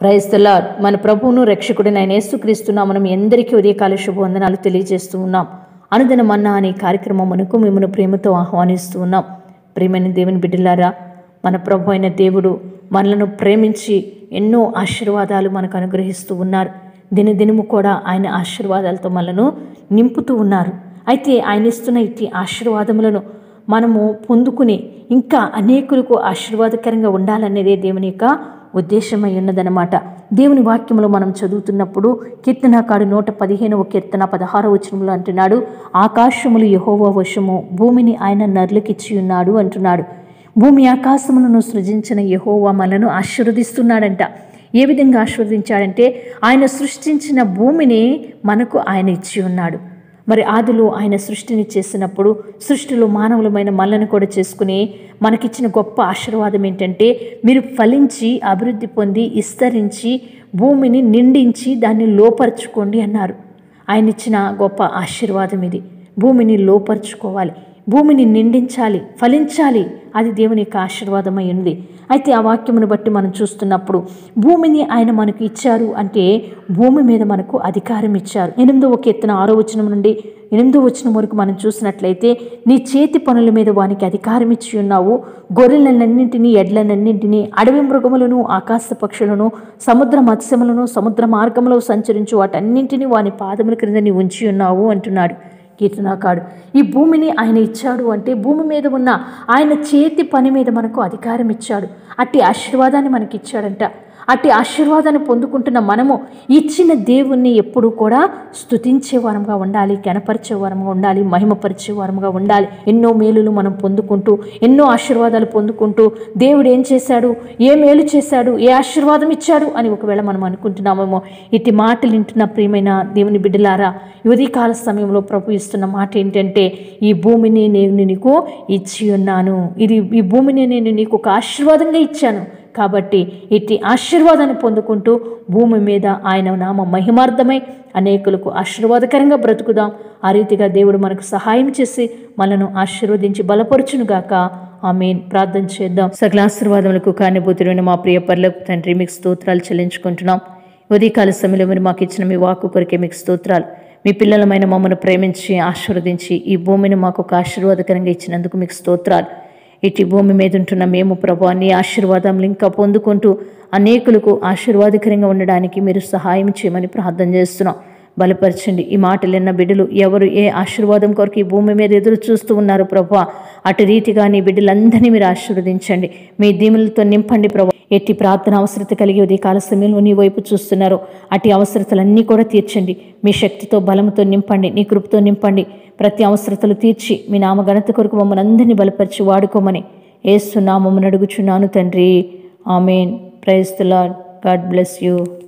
ప్రైస్తలా మన ప్రభువును రక్షకుడిని ఆయన యేసుక్రీస్తున్నా మనం ఎందరికీ ఉదయకాల శుభవందనాలు తెలియజేస్తూ ఉన్నాం అనుదిన మన్నా అనే కార్యక్రమమునకు మిమ్మల్ని ప్రేమతో ఆహ్వానిస్తూ ఉన్నాం ప్రేమైన దేవుని బిడ్డలారా మన ప్రభు అయిన దేవుడు మనలను ప్రేమించి ఎన్నో ఆశీర్వాదాలు మనకు అనుగ్రహిస్తూ ఉన్నారు దినదినము కూడా ఆయన ఆశీర్వాదాలతో మనను నింపుతూ ఉన్నారు అయితే ఆయన ఇస్తున్న ఇట్టి ఆశీర్వాదములను మనము పొందుకుని ఇంకా అనేకులకు ఆశీర్వాదకరంగా ఉండాలనేదే దేవుని యొక్క ఉద్దేశమై ఉన్నదనమాట దేవుని వాక్యంలో మనం చదువుతున్నప్పుడు కీర్తనాకాడు నూట పదిహేనవ కీర్తన పదహారవ వచనంలో అంటున్నాడు ఆకాశములు యహోవ వశము భూమిని ఆయన నర్లకిచ్చి ఉన్నాడు అంటున్నాడు భూమి ఆకాశములను సృజించిన యహోవా మనను ఆశీర్వదిస్తున్నాడంట ఏ విధంగా ఆశీర్వదించాడంటే ఆయన సృష్టించిన భూమిని మనకు ఆయన ఇచ్చి ఉన్నాడు మరి ఆదిలో ఆయన సృష్టిని చేసినప్పుడు సృష్టిలో మానవులమైన మనలను కూడా చేసుకుని మనకిచ్చిన గొప్ప ఆశీర్వాదం ఏంటంటే మీరు ఫలించి అభివృద్ధి పొంది విస్తరించి భూమిని నిండించి దాన్ని లోపరుచుకోండి అన్నారు ఆయన ఇచ్చిన గొప్ప ఆశీర్వాదం ఇది భూమిని లోపరుచుకోవాలి భూమిని నిండించాలి ఫలించాలి అది దేవుని యొక్క ఆశీర్వాదమై ఉంది అయితే ఆ వాక్యమును బట్టి మనం చూస్తున్నప్పుడు భూమిని ఆయన మనకు ఇచ్చారు అంటే భూమి మీద మనకు అధికారం ఇచ్చారు ఎనిమిదో ఒక ఎత్తున ఆరో వచనం నుండి ఎనిమిదో వచనం వరకు మనం చూసినట్లయితే నీ చేతి పనుల మీద వానికి అధికారం ఇచ్చి ఉన్నావు గొర్రెలన్నింటినీ ఎడ్లనన్నింటినీ అడవి మృగములను ఆకాశ పక్షులను సముద్ర మత్స్యములను సముద్ర మార్గంలో సంచరించు వాటన్నింటినీ వాని పాదముల క్రింద నీ ఉంచి ఉన్నావు అంటున్నాడు కీర్తనాకాడు ఈ భూమిని ఆయన ఇచ్చాడు అంటే భూమి మీద ఉన్న ఆయన చేతి పని మీద మనకు అధికారం ఇచ్చాడు అట్టి ఆశీర్వాదాన్ని మనకి ఇచ్చాడంట అట్టి ఆశీర్వాదాన్ని పొందుకుంటున్న మనము ఇచ్చిన దేవుణ్ణి ఎప్పుడూ కూడా స్తుతించే వారంగా ఉండాలి కనపరిచే వారంగా ఉండాలి మహిమపరిచే వారంగా ఉండాలి ఎన్నో మేలులు మనం పొందుకుంటూ ఎన్నో ఆశీర్వాదాలు పొందుకుంటూ దేవుడు ఏం చేశాడు ఏ మేలు చేశాడు ఏ ఆశీర్వాదం ఇచ్చాడు అని ఒకవేళ మనం అనుకుంటున్నామేమో ఇటు మాటలు వింటున్న ప్రియమైన దేవుని బిడ్డలారా యువతీకాల సమయంలో ప్రభు ఇస్తున్న మాట ఏంటంటే ఈ భూమిని నేను నీకు ఇచ్చి ఉన్నాను ఇది ఈ భూమిని నేను నీకు ఒక ఆశీర్వాదంగా ఇచ్చాను కాబట్టి ఇట్టి ఆశీర్వాదాన్ని పొందుకుంటూ భూమి మీద ఆయన నామ మహిమార్థమై అనేకులకు ఆశీర్వాదకరంగా బ్రతుకుదాం ఆ రీతిగా దేవుడు మనకు సహాయం చేసి మనను ఆశీర్వదించి బలపరుచునుగాక ఆమెన్ ప్రార్థన చేద్దాం సకల ఆశీర్వాదములకు కానిపోతున్న మా ప్రియ పర్లకు తండ్రి మీకు స్తోత్రాలు చెల్లించుకుంటున్నాం ఉదయకాల సమయంలో మీరు మాకు ఇచ్చిన మీ వాక్కు కొరికే మీకు స్తోత్రాలు మీ పిల్లలమైన మమ్మల్ని ప్రేమించి ఆశీర్వదించి ఈ భూమిని మాకు ఒక ఆశీర్వాదకరంగా ఇచ్చినందుకు మీకు స్తోత్రాలు ఇటు భూమి మీద ఉంటున్న మేము ప్రభు అన్ని ఆశీర్వాదములు ఇంకా పొందుకుంటూ అనేకులకు ఆశీర్వాదకరంగా ఉండడానికి మీరు సహాయం చేయమని ప్రార్థన చేస్తున్నాం బలపరచండి ఈ మాటలు విన్న బిడ్డలు ఎవరు ఏ ఆశీర్వాదం కొరకు ఈ భూమి మీద ఎదురు చూస్తూ ఉన్నారు ప్రభు అటు రీతిగా నీ బిడ్డలందరినీ మీరు ఆశీర్వదించండి మీ దీములతో నింపండి ప్రభు ఎట్టి ప్రార్థన అవసరత కలిగి ఉదయ కాల సమయంలో నీ వైపు చూస్తున్నారు అటు అవసరతలన్నీ కూడా తీర్చండి మీ శక్తితో బలంతో నింపండి నీ కృపతో నింపండి ప్రతి అవసరతలు తీర్చి మీ నామ ఘనత కొరకు మమ్మల్ని అందరినీ బలపరిచి వాడుకోమని ఏస్తున్నామమ్మని అడుగుచున్నాను తండ్రి amen praise the Lord God bless you